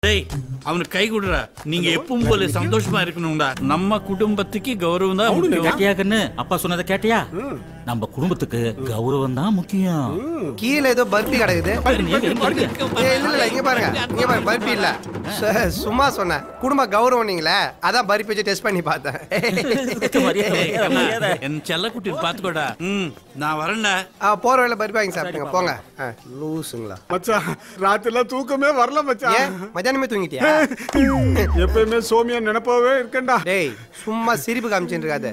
டேய் அவனுக்கு கை கொடுறா நீங்க எப்பவும் போல சந்தோஷமா இருக்கணும்டா நம்ம குடும்பத்துக்கு கௌரவம் தான் முக்கியம். கேட்டியா கண்ணு அப்பா சொன்னதை கேட்டியா நம்ம குடும்பத்துக்கு கௌரவம் தான் முக்கியம் கீழே ஏதோ பர்பி கிடக்குது இங்க, இங்க, இங்க. ஏய், இல்ல இல்ல இங்க பாருங்க இங்க பாருங்க பர்பி இல்ல சு- சும்மா சொன்னேன் குடும்ப கௌரவம் நீங்களே அதான் பர்பி வச்சு டெஸ்ட் பண்ணி பார்த்தேன் மரியாதை, ஏய், மரியாதை, கண்ணா, மரியாதை. என் செல்லக்குட்டி பாத்துக்கோடா ம் நான் வரேன்டா ஆ, போற வேலை பர்பி வாங்கி சாப்பிடுங்க போங்க ஆ, லூசுங்களா மச்சான் ராத்திரில தூக்கமே வரல மச்சான் ஏன் மத்தியானமே தூங்கிட்டியா எப்பயுமே சோமியா நினைப்பாவே இருக்கேன்டா டேய் சும்மா சிரிப்பு காமிச்சுட்டு இருக்காது